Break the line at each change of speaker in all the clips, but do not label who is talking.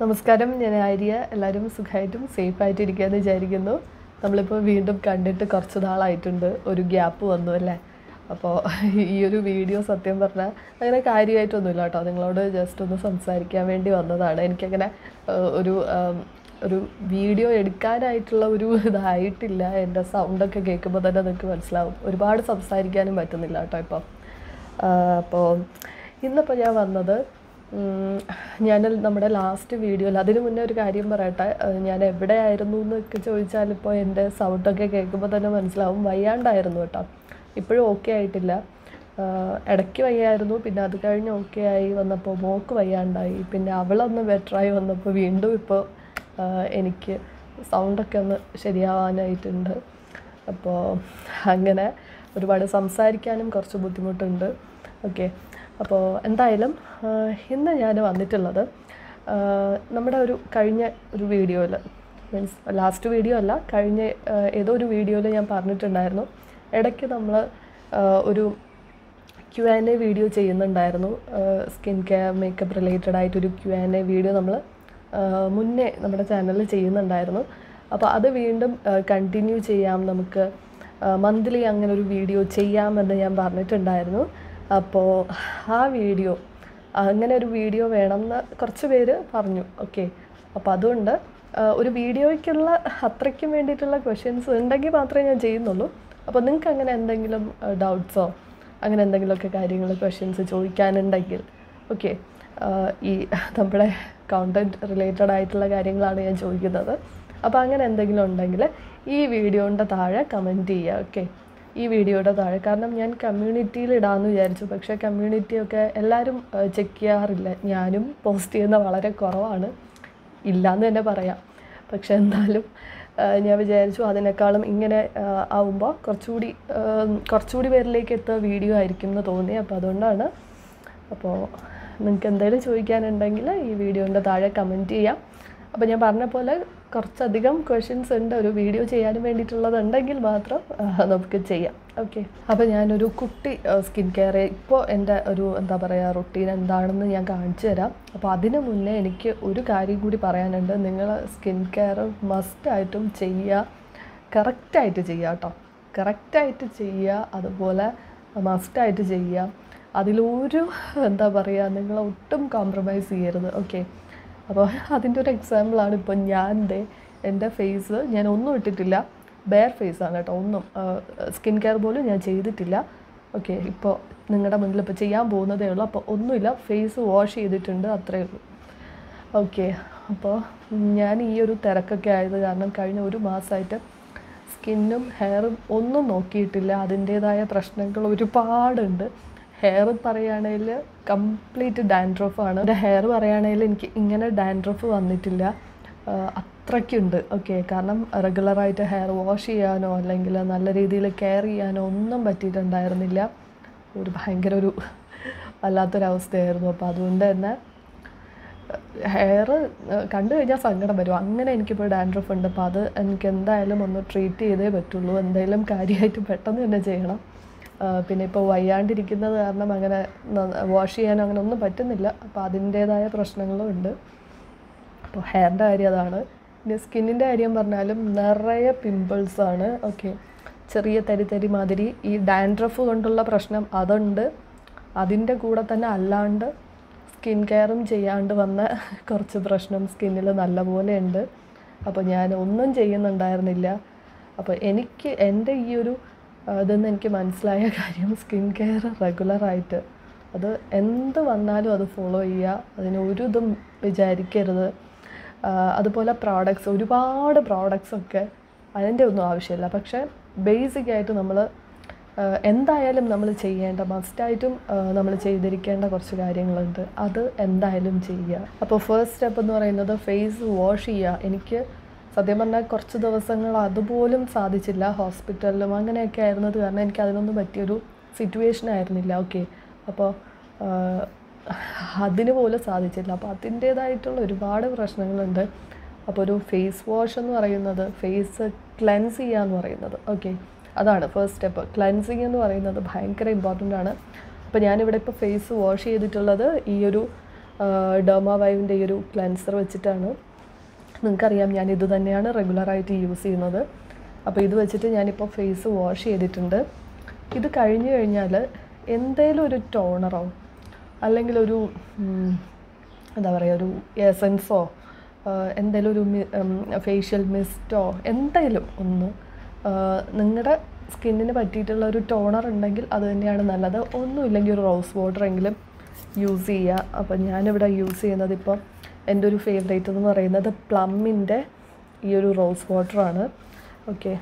നമസ്കാരം ഞാൻ ആര്യ എല്ലാവരും സുഖമായിട്ടും സേഫായിട്ട് ഇരിക്കുകയെന്ന് വിചാരിക്കുന്നു നമ്മളിപ്പോൾ വീണ്ടും കണ്ടിട്ട് കുറച്ച് നാളായിട്ടുണ്ട് ഒരു ഗ്യാപ്പ് വന്നു അല്ലേ അപ്പോൾ ഈ ഒരു വീഡിയോ സത്യം പറഞ്ഞാൽ അങ്ങനെ കാര്യമായിട്ടൊന്നുമില്ല കേട്ടോ നിങ്ങളോട് ജസ്റ്റ് ഒന്ന് സംസാരിക്കാൻ വേണ്ടി വന്നതാണ് എനിക്കങ്ങനെ ഏഹ്, ഒരു ആം, ഒരു വീഡിയോ എടുക്കാനായിട്ടുള്ള ഒരു ഇതായിട്ടില്ല എൻ്റെ സൗണ്ടൊക്കെ കേൾക്കുമ്പോൾ തന്നെ നിങ്ങൾക്ക് മനസ്സിലാവും ഒരുപാട് സംസാരിക്കാനും പറ്റുന്നില്ല കേട്ടോ ഇപ്പം അപ്പോൾ ഇന്നിപ്പോൾ ഞാൻ വന്നത് ഉം, ഞാൻ നമ്മുടെ ലാസ്റ്റ് വീഡിയോയിൽ അതിന് മുന്നേ ഒരു കാര്യം പറയട്ടെ ഏഹ് ഞാൻ എവിടെയായിരുന്നു എന്നൊക്കെ ചോദിച്ചാൽ ഇപ്പോൾ എൻ്റെ സൗണ്ടൊക്കെ കേൾക്കുമ്പോൾ തന്നെ മനസ്സിലാവും വയ്യാണ്ടായിരുന്നു കേട്ടോ ഇപ്പോഴും ഓക്കെ ആയിട്ടില്ല ആഹ് ഇടയ്ക്ക് വയ്യായിരുന്നു പിന്നെ അത് കഴിഞ്ഞ് ഓക്കെ ആയി വന്നപ്പോൾ മോക്ക് വയ്യാണ്ടായി പിന്നെ അവളൊന്ന് ബെറ്ററായി വന്നപ്പോൾ വീണ്ടും ഇപ്പോൾ ആഹ് എനിക്ക് സൗണ്ടൊക്കെ ഒന്ന് ശരിയാവാനായിട്ടുണ്ട് അപ്പോൾ അങ്ങനെ ഒരുപാട് സംസാരിക്കാനും കുറച്ച് ബുദ്ധിമുട്ടുണ്ട് ഓക്കെ അപ്പോൾ എന്തായാലും ആഹ് ഇന്ന് ഞാൻ വന്നിട്ടുള്ളത് ആഹ് നമ്മുടെ ഒരു കഴിഞ്ഞ ഒരു വീഡിയോയിൽ മീൻസ് ലാസ്റ്റ് വീഡിയോ അല്ല കഴിഞ്ഞ ആഹ് ഏതോ ഒരു വീഡിയോയിൽ ഞാൻ പറഞ്ഞിട്ടുണ്ടായിരുന്നു ഇടയ്ക്ക് നമ്മൾ ഒരു ക്യു ആൻ എ വീഡിയോ ചെയ്യുന്നുണ്ടായിരുന്നു സ്കിൻ കെയർ മേക്കപ്പ് റിലേറ്റഡ് ആയിട്ടൊരു ക്യു ആൻ എ വീഡിയോ നമ്മൾ മുന്നേ നമ്മുടെ ചാനലിൽ ചെയ്യുന്നുണ്ടായിരുന്നു അപ്പോൾ അത് വീണ്ടും കണ്ടിന്യൂ ചെയ്യാം നമുക്ക് മന്ത്ലി അങ്ങനെ ഒരു വീഡിയോ ചെയ്യാമെന്ന് ഞാൻ പറഞ്ഞിട്ടുണ്ടായിരുന്നു അപ്പോൾ ആ വീഡിയോ അങ്ങനെ ഒരു വീഡിയോ വേണമെന്ന് കുറച്ച് പേര് പറഞ്ഞു ഓക്കെ അപ്പോൾ അതുകൊണ്ട് ആ, ഒരു വീഡിയോയ്ക്കുള്ള അത്രയ്ക്കും വേണ്ടിയിട്ടുള്ള ക്വസ്റ്റ്യൻസ് ഉണ്ടെങ്കിൽ മാത്രമേ ഞാൻ ചെയ്യുന്നുള്ളൂ അപ്പോൾ നിങ്ങൾക്ക് അങ്ങനെ എന്തെങ്കിലും ഡൗട്ട്സോ അങ്ങനെ എന്തെങ്കിലുമൊക്കെ കാര്യങ്ങൾ ക്വസ്റ്റ്യൻസ് ചോദിക്കാനുണ്ടെങ്കിൽ ഓക്കെ ഈ നമ്മുടെ കൗണ്ടൻറ്റ് റിലേറ്റഡ് ആയിട്ടുള്ള കാര്യങ്ങളാണ് ഞാൻ ചോദിക്കുന്നത് അപ്പോൾ അങ്ങനെ എന്തെങ്കിലും ഉണ്ടെങ്കിൽ ഈ വീഡിയോൻ്റെ താഴെ കമൻറ്റ് ചെയ്യുക ഓക്കെ ഈ വീഡിയോയുടെ താഴെ കാരണം ഞാൻ കമ്മ്യൂണിറ്റിയിൽ ഇടാമെന്ന് വിചാരിച്ചു പക്ഷേ കമ്മ്യൂണിറ്റിയൊക്കെ എല്ലാവരും ചെക്ക് ചെയ്യാറില്ല ഞാനും പോസ്റ്റ് ചെയ്യുന്ന വളരെ കുറവാണ് ഇല്ലയെന്ന് തന്നെ പറയാം പക്ഷെ എന്നാലും ആ, ഞാൻ വിചാരിച്ചു അതിനേക്കാളും ഇങ്ങനെ ആവുമ്പോൾ കുറച്ചുകൂടി ആ, കുറച്ചുകൂടി പേരിലേക്ക് എത്തുക വീഡിയോ ആയിരിക്കും എന്ന് തോന്നി അപ്പോൾ അതുകൊണ്ടാണ് അപ്പോൾ നിങ്ങൾക്ക് എന്തെങ്കിലും ചോദിക്കാനുണ്ടെങ്കിൽ ഈ വീഡിയോൻ്റെ താഴെ കമൻറ്റ് ചെയ്യാം അപ്പോൾ ഞാൻ പറഞ്ഞ പോലെ കുറച്ചധികം ക്വസ്റ്റ്യൻസ് ഉണ്ട് ഒരു വീഡിയോ ചെയ്യാനും വേണ്ടിയിട്ടുള്ളതുണ്ടെങ്കിൽ മാത്രം ആ, നമുക്ക് ചെയ്യാം ഓക്കെ അപ്പോൾ ഞാനൊരു കുട്ടി സ്കിൻ കെയർ ഇപ്പോൾ എൻ്റെ ഒരു എന്താ പറയുക റുട്ടീൻ എന്താണെന്ന് ഞാൻ കാണിച്ചു തരാം അപ്പോൾ അതിന് മുന്നേ എനിക്ക് ഒരു കാര്യം കൂടി പറയാനുണ്ട് നിങ്ങൾ സ്കിൻ കെയർ മസ്റ്റായിട്ടും ചെയ്യുക കറക്റ്റായിട്ട് ചെയ്യുക കേട്ടോ കറക്റ്റായിട്ട് ചെയ്യുക അതുപോലെ മസ്റ്റായിട്ട് ചെയ്യുക അതിലൊരു എന്താ പറയുക നിങ്ങൾ ഒട്ടും കോംപ്രമൈസ് ചെയ്യരുത് ഓക്കെ അപ്പോൾ അതിൻ്റെ ഒരു എക്സാമ്പിളാണ് ഇപ്പോൾ ഞാൻ ദേ എൻ്റെ ഫേസ് ഞാൻ ഒന്നും ഇട്ടിട്ടില്ല ബെയർ ഫേസാണ് കേട്ടോ ഒന്നും സ്കിൻ കെയർ പോലും ഞാൻ ചെയ്തിട്ടില്ല ഓക്കെ ഇപ്പോൾ നിങ്ങളുടെ മുന്നിൽ ഇപ്പോൾ ചെയ്യാൻ പോകുന്നതേ ഉള്ളൂ അപ്പോൾ ഒന്നുമില്ല ഫേസ് വാഷ് ചെയ്തിട്ടുണ്ട് അത്രയേ ഉള്ളൂ ഓക്കെ അപ്പോൾ ഞാൻ ഈ ഒരു തിരക്കൊക്കെ ആയത് കാരണം കഴിഞ്ഞ ഒരു മാസമായിട്ട് സ്കിന്നും ഹെയറും ഒന്നും നോക്കിയിട്ടില്ല അതിൻ്റേതായ പ്രശ്നങ്ങൾ ഒരുപാടുണ്ട് ഹെയർ പറയുകയാണെങ്കിൽ കംപ്ലീറ്റ് ഡാൻഡ്രഫാണ് എൻ്റെ ഹെയർ പറയുകയാണെങ്കിൽ എനിക്ക് ഇങ്ങനെ ഡാൻഡ്രഫ് വന്നിട്ടില്ല ആഹ് അത്രയ്ക്കുണ്ട് ഓക്കെ കാരണം റെഗുലറായിട്ട് ഹെയർ വാഷ് ചെയ്യാനോ അല്ലെങ്കിൽ നല്ല രീതിയിൽ കെയർ ചെയ്യാനോ ഒന്നും പറ്റിയിട്ടുണ്ടായിരുന്നില്ല ഒരു ഭയങ്കര ഒരു വല്ലാത്തൊരവസ്ഥയായിരുന്നു അപ്പോൾ അതുകൊണ്ട് തന്നെ ഹെയർ കണ്ടു കഴിഞ്ഞാൽ സങ്കടം വരും അങ്ങനെ എനിക്കിപ്പോൾ ഡാൻഡ്രഫ് ഉണ്ട് അപ്പോൾ അത് എനിക്ക് എന്തായാലും ഒന്ന് ട്രീറ്റ് ചെയ്തേ പറ്റുള്ളൂ എന്തെങ്കിലും കാര്യമായിട്ട് പെട്ടെന്ന് തന്നെ ചെയ്യണം ആ, പിന്നെ ഇപ്പോൾ വയ്യാണ്ടിരിക്കുന്നത് കാരണം അങ്ങനെ വാഷ് ചെയ്യാനോ അങ്ങനെ ഒന്നും പറ്റുന്നില്ല അപ്പോൾ അതിൻ്റേതായ പ്രശ്നങ്ങളും ഉണ്ട് അപ്പോൾ ഹെയറിൻ്റെ കാര്യം അതാണ് പിന്നെ സ്കിന്നിൻ്റെ കാര്യം പറഞ്ഞാലും നിറയെ പിമ്പിൾസാണ് ഓക്കെ ചെറിയ തരി തരി മാതിരി ഈ ഡാൻഡ്രഫ് കൊണ്ടുള്ള പ്രശ്നം അതുണ്ട് അതിൻ്റെ കൂടെ തന്നെ അല്ലാണ്ട് സ്കിൻ കെയറും ചെയ്യാണ്ട് വന്ന കുറച്ച് പ്രശ്നം സ്കിന്നിൽ നല്ലപോലെ ഉണ്ട് അപ്പോൾ ഞാൻ ഒന്നും ചെയ്യുന്നുണ്ടായിരുന്നില്ല അപ്പോൾ എനിക്ക് എൻ്റെ ഈ ഒരു ആ, ഇതെന്ന് എനിക്ക് മനസ്സിലായ കാര്യം സ്കിൻ കെയർ റെഗുലറായിട്ട് അത് എന്ത് വന്നാലും അത് ഫോളോ ചെയ്യുക അതിന് ഒരു ഇതും വിചാരിക്കരുത് ആ, അതുപോലെ പ്രോഡക്ട്സ് ഒരുപാട് പ്രോഡക്ട്സ് ഒക്കെ അതിൻ്റെ ഒന്നും ആവശ്യമില്ല പക്ഷേ ബേസിക് ആയിട്ട് നമ്മൾ എന്തായാലും നമ്മൾ ചെയ്യേണ്ട മസ്റ്റായിട്ടും നമ്മൾ ചെയ്തിരിക്കേണ്ട കുറച്ച് കാര്യങ്ങളുണ്ട് അത് എന്തായാലും ചെയ്യുക അപ്പോൾ ഫസ്റ്റ് സ്റ്റെപ്പ് എന്ന് പറയുന്നത് ഫേസ് വാഷ് ചെയ്യുക എനിക്ക് സത്യം പറഞ്ഞാൽ കുറച്ച് ദിവസങ്ങൾ അതുപോലും സാധിച്ചില്ല ഹോസ്പിറ്റലിലും അങ്ങനെയൊക്കെ ആയിരുന്നത് കാരണം എനിക്ക് അതിനൊന്നും പറ്റിയൊരു സിറ്റുവേഷൻ ആയിരുന്നില്ല ഓക്കെ അപ്പോൾ അതിന് പോലും സാധിച്ചില്ല അപ്പോൾ അതിൻ്റേതായിട്ടുള്ള ഒരുപാട് പ്രശ്നങ്ങളുണ്ട് അപ്പോൾ ഒരു ഫേസ് വാഷ് എന്ന് പറയുന്നത് ഫേസ് ക്ലെൻസ് ചെയ്യുക എന്ന് പറയുന്നത് ഓക്കെ അതാണ് ഫസ്റ്റ് സ്റ്റെപ്പ് ക്ലെൻസിങ് എന്ന് പറയുന്നത് ഭയങ്കര ഇമ്പോർട്ടൻ്റ് ആണ് അപ്പോൾ ഞാനിവിടെ ഇപ്പോൾ ഫേസ് വാഷ് ചെയ്തിട്ടുള്ളത് ഈ ഒരു ഡെർമാവൈവിൻ്റെ ഈ ഒരു ക്ലെൻസർ വെച്ചിട്ടാണ് നിങ്ങൾക്കറിയാം ഞാൻ ഇത് തന്നെയാണ് റെഗുലറായിട്ട് യൂസ് ചെയ്യുന്നത് അപ്പോൾ ഇത് വെച്ചിട്ട് ഞാനിപ്പോൾ ഫേസ് വാഷ് ചെയ്തിട്ടുണ്ട് ഇത് കഴിഞ്ഞ് കഴിഞ്ഞാൽ എന്തേലും ഒരു ടോണറോ അല്ലെങ്കിൽ ഒരു ഉം, എന്താ പറയുക ഒരു എസൻസോ എന്തെങ്കിലും ഒരു ഫേഷ്യൽ മിസ്റ്റോ എന്തെങ്കിലും ഒന്ന് നിങ്ങളുടെ സ്കിന്നിന് പറ്റിയിട്ടുള്ള ഒരു ടോണർ ഉണ്ടെങ്കിൽ അത് തന്നെയാണ് നല്ലത് ഒന്നുമില്ലെങ്കിൽ ഒരു റോസ് വാട്ടർ എങ്കിലും യൂസ് ചെയ്യുക അപ്പം ഞാനിവിടെ യൂസ് ചെയ്യുന്നത് ഇപ്പോൾ എൻ്റെ ഒരു ഫേവറേറ്റ് എന്ന് പറയുന്നത് പ്ലമ്മിൻ്റെ ഈ ഒരു റോസ് വാട്ടറാണ് ഓക്കെ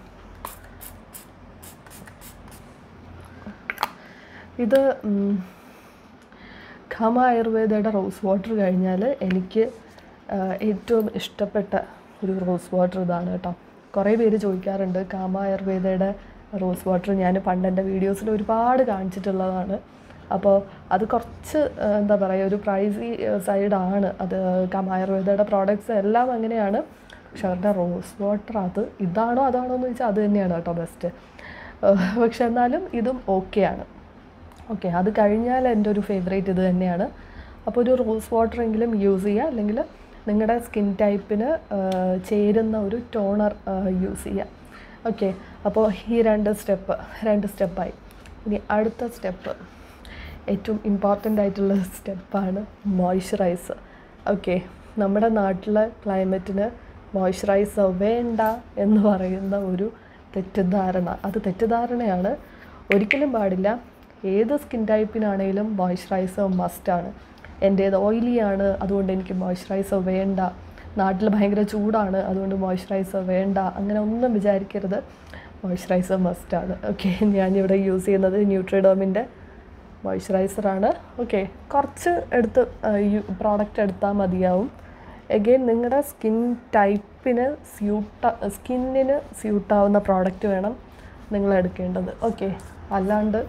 ഇത് ഉം, ഖമ ആയുർവേദയുടെ റോസ് വാട്ടർ കഴിഞ്ഞാൽ എനിക്ക് ആ, ഏറ്റവും ഇഷ്ടപ്പെട്ട ഒരു റോസ് വാട്ടർ ഇതാണ് കേട്ടോ കുറേ പേര് ചോദിക്കാറുണ്ട് കാമ ആയുർവേദയുടെ റോസ് വാട്ടർ ഞാൻ പണ്ട് എൻ്റെ വീഡിയോസിൽ ഒരുപാട് കാണിച്ചിട്ടുള്ളതാണ് അപ്പോൾ അത് കുറച്ച് ആ, എന്താ പറയുക ഒരു പ്രൈസി സൈഡാണ് അത് കാമ ആയുർവേദയുടെ പ്രോഡക്റ്റ്സ് എല്ലാം അങ്ങനെയാണ് പക്ഷെ അവരുടെ റോസ് വാട്ടർ അത് ഇതാണോ അതാണോ എന്ന് ചോദിച്ചാൽ അത് തന്നെയാണ് കേട്ടോ ബെസ്റ്റ് പക്ഷെ എന്നാലും ഇതും ഓക്കെയാണ് ഓക്കെ അത് കഴിഞ്ഞാൽ എൻ്റെ ഒരു ഫേവറേറ്റ് ഇത് തന്നെയാണ് അപ്പോൾ ഒരു റോസ് വാട്ടർ എങ്കിലും യൂസ് ചെയ്യുക അല്ലെങ്കിൽ നിങ്ങളുടെ സ്കിൻ ടൈപ്പിന് ചേരുന്ന ഒരു ടോണർ യൂസ് ചെയ്യുക ഓക്കെ അപ്പോൾ ഈ രണ്ട് സ്റ്റെപ്പ് രണ്ട് സ്റ്റെപ്പായി ഇനി അടുത്ത സ്റ്റെപ്പ് ഏറ്റവും ഇമ്പോർട്ടൻ്റ് ആയിട്ടുള്ള സ്റ്റെപ്പാണ് മോയ്സ്ചറൈസർ ഓക്കെ നമ്മുടെ നാട്ടിലെ ക്ലൈമറ്റിന് മോയ്സ്ചറൈസർ വേണ്ട എന്ന് പറയുന്ന ഒരു തെറ്റിദ്ധാരണ അത് തെറ്റിദ്ധാരണയാണ് ഒരിക്കലും പാടില്ല ഏത് സ്കിൻ ടൈപ്പിനാണെങ്കിലും മോയ്സ്ചറൈസർ മസ്റ്റാണ് എൻ്റേത് ഓയിലി ആണ് അതുകൊണ്ട് എനിക്ക് മോയ്സ്ചറൈസർ വേണ്ട നാട്ടിൽ ഭയങ്കര ചൂടാണ് അതുകൊണ്ട് മോയ്സ്ചറൈസർ വേണ്ട അങ്ങനെ ഒന്നും വിചാരിക്കരുത് മോയ്സ്ചറൈസർ മസ്റ്റാണ് ഓക്കെ ഞാനിവിടെ യൂസ് ചെയ്യുന്നത് ന്യൂട്രിഡോമിൻ്റെ മോയ്സ്ചറൈസറാണ് ഓക്കെ കുറച്ച് എടുത്ത് പ്രോഡക്റ്റ് എടുത്താൽ മതിയാവും എഗെയിൻ നിങ്ങളുടെ സ്കിൻ ടൈപ്പിന് സ്യൂട്ട സ്കിന്നിന് സ്യൂട്ടാവുന്ന പ്രോഡക്റ്റ് വേണം നിങ്ങൾ എടുക്കേണ്ടത് ഓക്കെ അല്ലാണ്ട്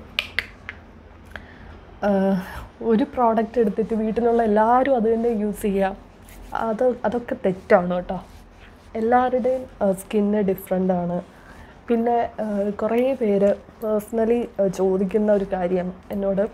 ആഹ്, ഒരു പ്രോഡക്റ്റ് എടുത്തിട്ട് വീട്ടിലുള്ള എല്ലാവരും അത് തന്നെ യൂസ് ചെയ്യുക അത് അതൊക്കെ തെറ്റാണ് കേട്ടോ എല്ലാവരുടെയും സ്കിന്ന് ഡിഫറെൻ്റ് ആണ് പിന്നെ ആഹ്, കുറേ പേര് പേഴ്സണലി ചോദിക്കുന്ന ഒരു കാര്യം എന്നോട്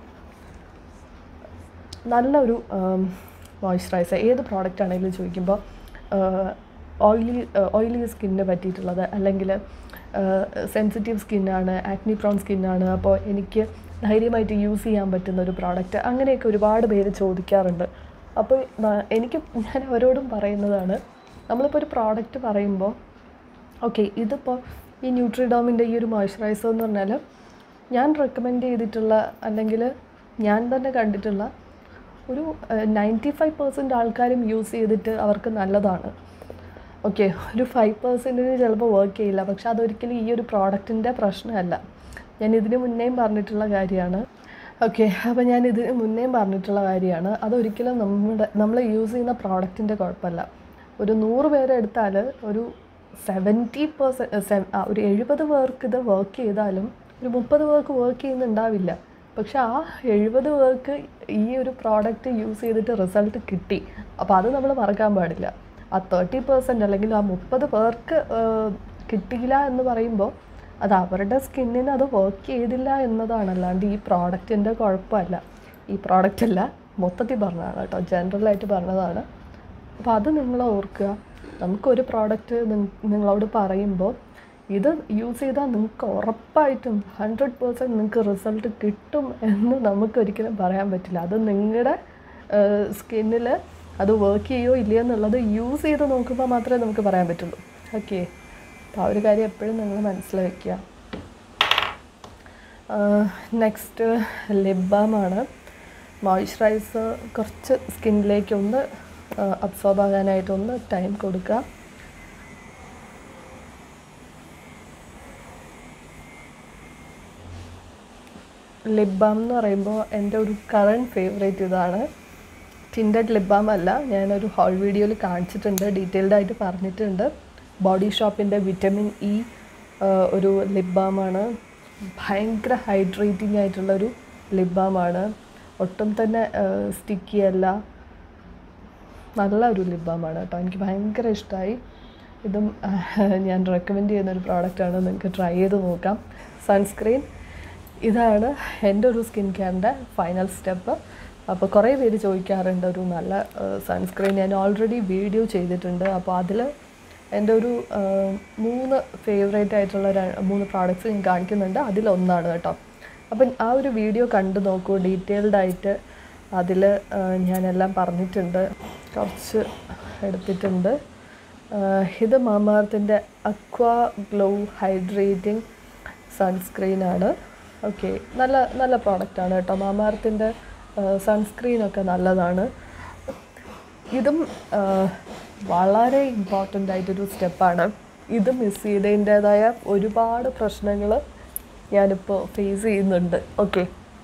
നല്ലൊരു മോയ്സ്ചറൈസർ ഏത് പ്രോഡക്റ്റ് ആണെങ്കിലും ചോദിക്കുമ്പോൾ ഓയിലി ഓയിലി സ്കിന്നിന് പറ്റിയിട്ടുള്ളത് അല്ലെങ്കിൽ സെൻസിറ്റീവ് സ്കിന്നാണ് ആക്നി പ്രോൺ സ്കിന്നാണ് അപ്പോൾ എനിക്ക് ധൈര്യമായിട്ട് യൂസ് ചെയ്യാൻ പറ്റുന്ന ഒരു പ്രോഡക്റ്റ് അങ്ങനെയൊക്കെ ഒരുപാട് പേര് ചോദിക്കാറുണ്ട് അപ്പോൾ ന- എനിക്ക് ഞാൻ അവരോടും പറയുന്നതാണ് നമ്മളിപ്പോൾ ഒരു പ്രോഡക്റ്റ് പറയുമ്പോൾ ഓക്കെ ഇതിപ്പോൾ ഈ ന്യൂട്രിഡോമിൻ്റെ ഈ ഒരു മോയ്സ്ചറൈസർ എന്ന് പറഞ്ഞാൽ ഞാൻ റെക്കമെൻഡ് ചെയ്തിട്ടുള്ള അല്ലെങ്കിൽ ഞാൻ തന്നെ കണ്ടിട്ടുള്ള ഒരു നയൻറ്റി ഫൈവ് പെർസെൻറ്റ് ആൾക്കാരും യൂസ് ചെയ്തിട്ട് അവർക്ക് നല്ലതാണ് ഓക്കെ ഒരു ഫൈവ് പെർസെൻറ്റിന് ചിലപ്പോൾ വർക്ക് ചെയ്യില്ല പക്ഷെ അതൊരിക്കലും ഈ ഒരു പ്രോഡക്റ്റിൻ്റെ പ്രശ്നമല്ല ഞാൻ ഇതിന് മുന്നേയും പറഞ്ഞിട്ടുള്ള കാര്യമാണ് ഓക്കെ അപ്പോൾ ഞാൻ ഇതിന് മുന്നേയും പറഞ്ഞിട്ടുള്ള കാര്യമാണ് അതൊരിക്കലും നമ്മുടെ നമ്മൾ യൂസ് ചെയ്യുന്ന പ്രോഡക്റ്റിൻ്റെ കുഴപ്പമല്ല ഒരു നൂറ് പേരെ എടുത്താൽ ഒരു സെവൻറ്റി പെർസെൻറ്റ് ഒരു എഴുപത് പേർക്ക് ഇത് വർക്ക് ചെയ്താലും ഒരു മുപ്പത് പേർക്ക് വർക്ക് ചെയ്യുന്നുണ്ടാവില്ല പക്ഷെ ആ എഴുപത് പേർക്ക് ഈ ഒരു പ്രോഡക്റ്റ് യൂസ് ചെയ്തിട്ട് റിസൾട്ട് കിട്ടി അപ്പോൾ അത് നമ്മൾ മറക്കാൻ പാടില്ല ആ തേർട്ടി പെർസെൻറ്റ് അല്ലെങ്കിൽ ആ മുപ്പത് പേർക്ക് ഏഹ്, കിട്ടിയില്ല എന്ന് പറയുമ്പോൾ അത് അവരുടെ സ്കിന്നിന് അത് വർക്ക് ചെയ്തില്ല എന്നതാണ് അല്ലാണ്ട് ഈ പ്രോഡക്റ്റിൻ്റെ കുഴപ്പമല്ല ഈ പ്രോഡക്റ്റ് അല്ല മൊത്തത്തിൽ പറഞ്ഞതാണ് കേട്ടോ ജനറലായിട്ട് പറഞ്ഞതാണ് അപ്പോൾ അത് നിങ്ങൾ ഓർക്കുക നമുക്കൊരു പ്രോഡക്റ്റ് നിങ്ങളോട് പറയുമ്പോൾ ഇത് യൂസ് ചെയ്താൽ നിങ്ങൾക്ക് ഉറപ്പായിട്ടും ഹൺഡ്രഡ് പേഴ്സൻറ്റ് നിങ്ങൾക്ക് റിസൾട്ട് കിട്ടും എന്ന് നമുക്ക് ഒരിക്കലും പറയാൻ പറ്റില്ല അത് നിങ്ങളുടെ സ്കിന്നിൽ അത് വർക്ക് ചെയ്യോ ഇല്ലയോ എന്നുള്ളത് യൂസ് ചെയ്ത് നോക്കുമ്പോൾ മാത്രമേ നമുക്ക് പറയാൻ പറ്റുള്ളൂ ഓക്കെ അപ്പോൾ ആ ഒരു കാര്യം എപ്പോഴും നിങ്ങൾ മനസ്സിൽ വയ്ക്കുക നെക്സ്റ്റ് ലിപ് ബാമാണ് മോയ്സ്ചറൈസർ കുറച്ച് സ്കിന്നിലേക്ക് ഒന്ന് അബ്സോർബ് ആകാനായിട്ട് ഒന്ന് ടൈം കൊടുക്കുക ലിപ് ബാം എന്ന് പറയുമ്പോൾ എൻ്റെ ഒരു കറണ്ട് ഫേവറേറ്റ് ഇതാണ് ടിൻഡഡ് ലിപ് ബാം അല്ല ഞാനൊരു ഹോൾ വീഡിയോയിൽ കാണിച്ചിട്ടുണ്ട് ഡീറ്റെയിൽഡ് ആയിട്ട് പറഞ്ഞിട്ടുണ്ട് ബോഡി ഷോപ്പിൻ്റെ വിറ്റമിൻ ഇ ഒരു ലിപ് ബാമാണ് ഭയങ്കര ഹൈഡ്രേറ്റിംഗ് ആയിട്ടുള്ളൊരു ലിപ് ബാമാണ് ഒട്ടും തന്നെ സ്റ്റിക്കി അല്ല നല്ല ഒരു ലിപ് ബാമാണ് കേട്ടോ എനിക്ക് ഭയങ്കര ഇഷ്ടമായി ഇതും ഞാൻ റെക്കമെൻഡ് ചെയ്യുന്ന ഒരു പ്രോഡക്റ്റാണ് നിങ്ങൾക്ക് ട്രൈ ചെയ്ത് നോക്കാം സൺസ്ക്രീൻ ഇതാണ് എൻ്റെ ഒരു സ്കിൻ കെയറിൻ്റെ ഫൈനൽ സ്റ്റെപ്പ് അപ്പോൾ കുറേ പേര് ചോദിക്കാറുണ്ട് ഒരു നല്ല സൺസ്ക്രീൻ ഞാൻ ഓൾറെഡി വീഡിയോ ചെയ്തിട്ടുണ്ട് അപ്പോൾ അതിൽ എൻ്റെ ഒരു ആ, മൂന്ന് ഫേവറേറ്റ് ആയിട്ടുള്ള ര- മൂന്ന് പ്രോഡക്റ്റ്സ് ഞാൻ കാണിക്കുന്നുണ്ട് അതിലൊന്നാണ് കേട്ടോ അപ്പം ആ ഒരു വീഡിയോ കണ്ടു നോക്കൂ ഡീറ്റെയിൽഡ് ആയിട്ട് അതിൽ ഞാനെല്ലാം പറഞ്ഞിട്ടുണ്ട് കുറച്ച് എടുത്തിട്ടുണ്ട് ആ, ഇത് മാമാർത്തിൻ്റെ അക്വാ ഗ്ലോ ഹൈഡ്രേറ്റിംഗ് സൺസ്ക്രീനാണ് ഓക്കെ നല്ല നല്ല പ്രോഡക്റ്റാണ് കേട്ടോ മാമാർത്തിൻ്റെ സൺസ്ക്രീനൊക്കെ നല്ലതാണ് ഇതും ആ, വളരെ ഇമ്പോർട്ടൻ്റ് ആയിട്ടൊരു സ്റ്റെപ്പാണ് ഇത് മിസ് ചെയ്തതിൻ്റേതായ ഒരുപാട് പ്രശ്നങ്ങൾ ഞാനിപ്പോൾ ഫേസ് ചെയ്യുന്നുണ്ട് ഓക്കെ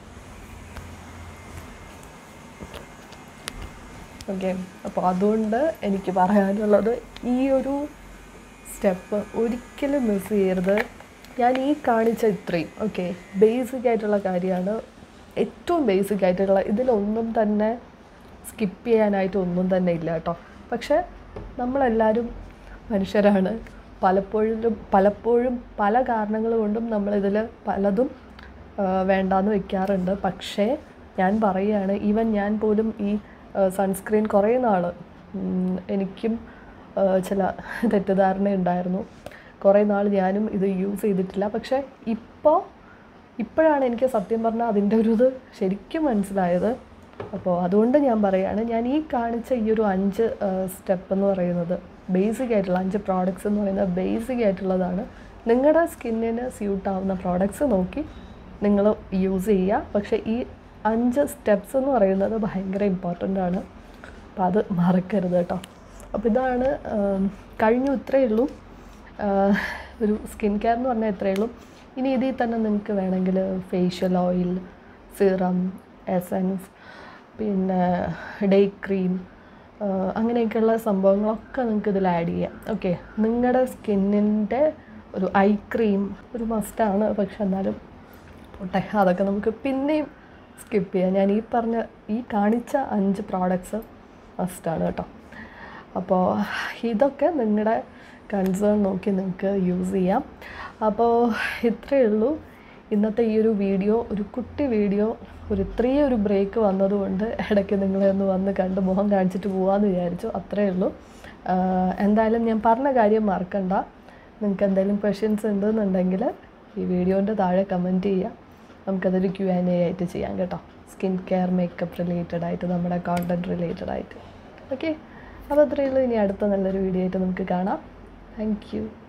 ഓക്കെ അപ്പോൾ അതുകൊണ്ട് എനിക്ക് പറയാനുള്ളത് ഈ ഒരു സ്റ്റെപ്പ് ഒരിക്കലും മിസ് ചെയ്യരുത് ഞാൻ ഈ കാണിച്ച ഇത്രയും ഓക്കെ ബേസിക് ആയിട്ടുള്ള കാര്യമാണ് ഏറ്റവും ബേസിക് ആയിട്ടുള്ള ഇതിലൊന്നും തന്നെ സ്കിപ്പ് ചെയ്യാനായിട്ട് ഒന്നും തന്നെ ഇല്ല കേട്ടോ പക്ഷേ നമ്മളെല്ലാവരും മനുഷ്യരാണ് പലപ്പോഴും പലപ്പോഴും പല കാരണങ്ങൾ കൊണ്ടും നമ്മളിതിൽ പലതും ആ, വേണ്ടാന്ന് വെക്കാറുണ്ട് പക്ഷേ ഞാൻ പറയുകയാണ് ഈവൻ ഞാൻ പോലും ഈ സൺസ്ക്രീൻ കുറേ നാൾ എനിക്കും ആ, ചില തെറ്റിദ്ധാരണ ഉണ്ടായിരുന്നു കുറേ നാൾ ഞാനും ഇത് യൂസ് ചെയ്തിട്ടില്ല പക്ഷേ ഇപ്പോൾ ഇപ്പോഴാണ് എനിക്ക് സത്യം പറഞ്ഞാൽ അതിൻ്റെ ഒരു ഇത് ശരിക്കും മനസ്സിലായത് അപ്പോൾ അതുകൊണ്ട് ഞാൻ പറയുകയാണ് ഞാൻ ഈ കാണിച്ച ഈ ഒരു അഞ്ച് സ്റ്റെപ്പ് എന്ന് പറയുന്നത് ബേസിക് ആയിട്ടുള്ള അഞ്ച് പ്രോഡക്റ്റ്സ് എന്ന് പറയുന്നത് ബേസിക് ആയിട്ടുള്ളതാണ് നിങ്ങളുടെ സ്കിന്നിന് സ്യൂട്ട് ആവുന്ന പ്രോഡക്റ്റ്സ് നോക്കി നിങ്ങൾ യൂസ് ചെയ്യുക പക്ഷേ ഈ അഞ്ച് സ്റ്റെപ്സ് എന്ന് പറയുന്നത് ഭയങ്കര ഇമ്പോർട്ടൻ്റ് ആണ് അപ്പോൾ അത് മറക്കരുത് കേട്ടോ അപ്പോൾ ഇതാണ് ആം, കഴിഞ്ഞു ഇത്രയേ ഉള്ളൂ ആ, ഒരു സ്കിൻ കെയർ എന്ന് പറഞ്ഞാൽ ഇത്രയേ ഉള്ളൂ ഇനി ഇതിൽ തന്നെ നിങ്ങൾക്ക് വേണമെങ്കിൽ ഫേഷ്യൽ ഓയിൽ സിറം എസൻസ് പിന്നെ ഡേ ക്രീം അങ്ങനെയൊക്കെയുള്ള സംഭവങ്ങളൊക്കെ നിങ്ങൾക്ക് ഇതിൽ ആഡ് ചെയ്യാം ഓക്കെ നിങ്ങളുടെ സ്കിന്നിൻ്റെ ഒരു ഐ ക്രീം ഒരു മസ്റ്റാണ് പക്ഷെ എന്നാലും പോട്ടെ അതൊക്കെ നമുക്ക് പിന്നെയും സ്കിപ്പ് ചെയ്യാം ഞാൻ ഈ പറഞ്ഞ ഈ കാണിച്ച അഞ്ച് പ്രോഡക്ട്സ് മസ്റ്റാണ് കേട്ടോ അപ്പോൾ ഇതൊക്കെ നിങ്ങളുടെ കൺസേൺ നോക്കി നിങ്ങൾക്ക് യൂസ് ചെയ്യാം അപ്പോൾ ഇത്രയേ ഉള്ളൂ ഇന്നത്തെ ഈ ഒരു വീഡിയോ ഒരു കുട്ടി വീഡിയോ ഒരു ഇത്രയും ഒരു ബ്രേക്ക് വന്നതുകൊണ്ട് ഇടയ്ക്ക് നിങ്ങളെ ഒന്ന് വന്ന് കണ്ട് മുഖം കാണിച്ചിട്ട് പോകാമെന്ന് വിചാരിച്ചു അത്രയേ ഉള്ളൂ ആഹ് എന്തായാലും ഞാൻ പറഞ്ഞ കാര്യം മറക്കണ്ട നിങ്ങൾക്ക് എന്തെങ്കിലും ക്വസ്റ്റ്യൻസ് ഉണ്ടെന്നുണ്ടെങ്കിൽ ഈ വീഡിയോൻ്റെ താഴെ കമൻറ്റ് ചെയ്യുക നമുക്കതൊരു ക്യു ആൻ എ ആയിട്ട് ചെയ്യാം കേട്ടോ സ്കിൻ കെയർ മേക്കപ്പ് റിലേറ്റഡ് ആയിട്ട് നമ്മുടെ കോണ്ടൻറ്റ് റിലേറ്റഡ് ആയിട്ട് ഓക്കെ അപ്പോൾ അത്രയേ ഉള്ളൂ ഇനി അടുത്ത നല്ലൊരു വീഡിയോ ആയിട്ട് നമുക്ക് കാണാം താങ്ക് യു